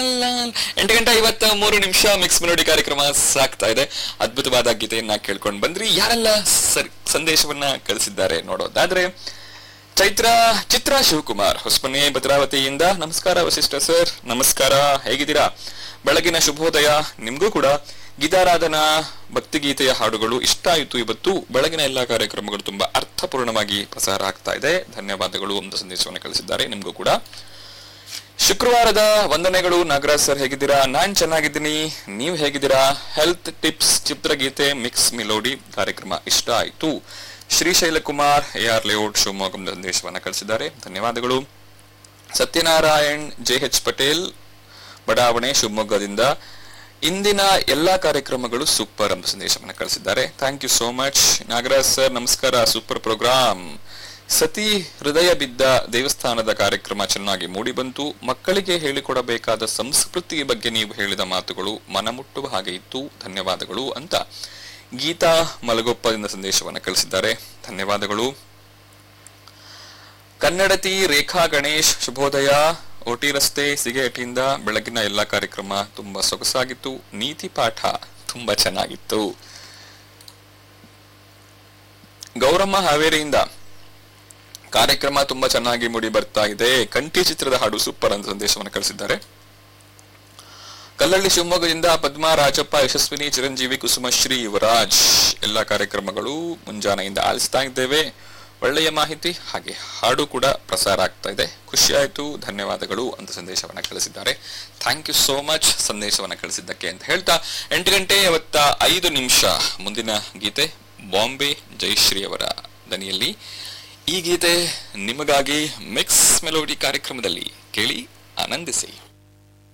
ಎಂಟು ಗಂಟೆ ಐವತ್ತ ಮೂರು ನಿಮಿಷ ಮಿಕ್ಸ್ ಮೆಲೋಡಿ ಕಾರ್ಯಕ್ರಮ ಸಾಗ್ತಾ ಇದೆ ಅದ್ಭುತವಾದ ಗೀತೆಯನ್ನ ಕೇಳ್ಕೊಂಡು ಬಂದ್ರಿ ಯಾರೆಲ್ಲ ಸರಿ ಸಂದೇಶವನ್ನ ಕಳಿಸಿದ್ದಾರೆ ನೋಡೋದಾದ್ರೆ ಚೈತ್ರ ಚಿತ್ರ ಶಿವಕುಮಾರ್ ಹೊಸಮನೆ ಭದ್ರಾವತಿಯಿಂದ ನಮಸ್ಕಾರ ವಸಿಷ್ಠ ಸರ್ ನಮಸ್ಕಾರ ಹೇಗಿದ್ದೀರಾ ಬೆಳಗಿನ ಶುಭೋದಯ ನಿಮ್ಗೂ ಕೂಡ ಗೀತಾರಾಧನಾ ಭಕ್ತಿಗೀತೆಯ ಹಾಡುಗಳು ಇಷ್ಟ ಆಯಿತು ಇವತ್ತು ಬೆಳಗಿನ ಎಲ್ಲಾ ಕಾರ್ಯಕ್ರಮಗಳು ತುಂಬಾ ಅರ್ಥಪೂರ್ಣವಾಗಿ ಪ್ರಸಾರ ಆಗ್ತಾ ಇದೆ ಧನ್ಯವಾದಗಳು ಒಂದು ಸಂದೇಶವನ್ನು ಕಳಿಸಿದ್ದಾರೆ ನಿಮ್ಗೂ ಕೂಡ ಶುಕ್ರವಾರದ ವಂದನೆಗಳು ನಾಗರಾಜ್ ಸರ್ ಹೇಗಿದ್ದೀರಾ ನಾನ್ ಚೆನ್ನಾಗಿದ್ದೀನಿ ನೀವು ಹೇಗಿದ್ದೀರಾ ಹೆಲ್ತ್ ಟಿಪ್ಸ್ ಚಿತ್ರಗೀತೆ ಮಿಕ್ಸ್ ಮಿಲೋಡಿ ಕಾರ್ಯಕ್ರಮ ಇಷ್ಟ ಆಯ್ತು Srishaila Kumar A R layout ಶಿವಮೊಗ್ಗದ ಸಂದೇಶವನ್ನ ಕಳಿಸಿದ್ದಾರೆ ಧನ್ಯವಾದಗಳು ಸತ್ಯನಾರಾಯಣ್ ಜೆ ಎಚ್ ಪಟೇಲ್ ಬಡಾವಣೆ ಶಿವಮೊಗ್ಗದಿಂದ ಇಂದಿನ ಎಲ್ಲಾ ಕಾರ್ಯಕ್ರಮಗಳು ಸೂಪರ್ ಅಂತ ಸಂದೇಶವನ್ನು ಕಳಿಸಿದ್ದಾರೆ thank you so much Nagaraj sir ನಮಸ್ಕಾರ ಸೂಪರ್ ಪ್ರೋಗ್ರಾಮ್ ಸತಿ ಹೃದಯ ಬಿದ್ದ ದೇವಸ್ಥಾನದ ಕಾರ್ಯಕ್ರಮ ಚೆನ್ನಾಗಿ ಮೂಡಿ ಬಂತು ಮಕ್ಕಳಿಗೆ ಹೇಳಿಕೊಡಬೇಕಾದ ಸಂಸ್ಕೃತಿ ಬಗ್ಗೆ ನೀವು ಹೇಳಿದ ಮಾತುಗಳು ಮನಮುಟ್ಟುವ ಹಾಗೆ ಇತ್ತು ಧನ್ಯವಾದಗಳು ಅಂತ ಗೀತಾ ಮಲಗೊಪ್ಪದಿಂದ ಸಂದೇಶವನ್ನು ಕಳಿಸಿದ್ದಾರೆ ಧನ್ಯವಾದಗಳು ಕನ್ನಡತಿ ರೇಖಾ ಗಣೇಶ್ ಶುಭೋದಯ ಓಟಿ ರಸ್ತೆ ಸಿಗೇಟಿಯಿಂದ ಬೆಳಗಿನ ಎಲ್ಲಾ ಕಾರ್ಯಕ್ರಮ ತುಂಬಾ ಸೊಗಸಾಗಿತ್ತು ನೀತಿ ಪಾಠ ತುಂಬಾ ಚೆನ್ನಾಗಿತ್ತು ಗೌರಮ್ಮ ಹಾವೇರಿಯಿಂದ ಕಾರ್ಯಕ್ರಮ ತುಂಬಾ ಚೆನ್ನಾಗಿ ಮೂಡಿ ಬರ್ತಾ ಇದೆ ಕಂಠಿ ಚಿತ್ರದ ಹಾಡು ಸೂಪರ್ ಅಂತ ಸಂದೇಶವನ್ನು ಕಳಿಸಿದ್ದಾರೆ ಕಲ್ಲಳ್ಳಿ ಶಿವಮೊಗ್ಗದಿಂದ ಪದ್ಮಾ ರಾಜಪ್ಪ ಯಶಸ್ವಿನಿ ಚಿರಂಜೀವಿ ಕುಸುಮಶ್ರೀ ಯುವರಾಜ್ ಎಲ್ಲ ಕಾರ್ಯಕ್ರಮಗಳು ಮುಂಜಾನೆಯಿಂದ ಆಲಿಸ್ತಾ ಇದ್ದೇವೆ ಒಳ್ಳೆಯ ಮಾಹಿತಿ ಹಾಗೆ ಹಾಡು ಕೂಡ ಪ್ರಸಾರ ಆಗ್ತಾ ಇದೆ ಖುಷಿ ಆಯ್ತು ಧನ್ಯವಾದಗಳು ಅಂತ ಸಂದೇಶವನ್ನ ಕಳಿಸಿದ್ದಾರೆ ಥ್ಯಾಂಕ್ ಯು ಸೋ ಮಚ್ ಸಂದೇಶವನ್ನ ಕಳಿಸಿದ್ದಕ್ಕೆ ಅಂತ ಹೇಳ್ತಾ ಎಂಟು ಗಂಟೆ ಅವತ್ತ ಐದು ನಿಮಿಷ ಮುಂದಿನ ಗೀತೆ ಬಾಂಬೆ ಜಯಶ್ರೀ ಅವರ ದನಿಯಲ್ಲಿ ಈ ಗೀತೆ ನಿಮಗಾಗಿ ಮಿಕ್ಸ್ ಮೆಲೋಡಿ ಕಾರ್ಯಕ್ರಮದಲ್ಲಿ ಕೇಳಿ ಆನಂದಿಸಿ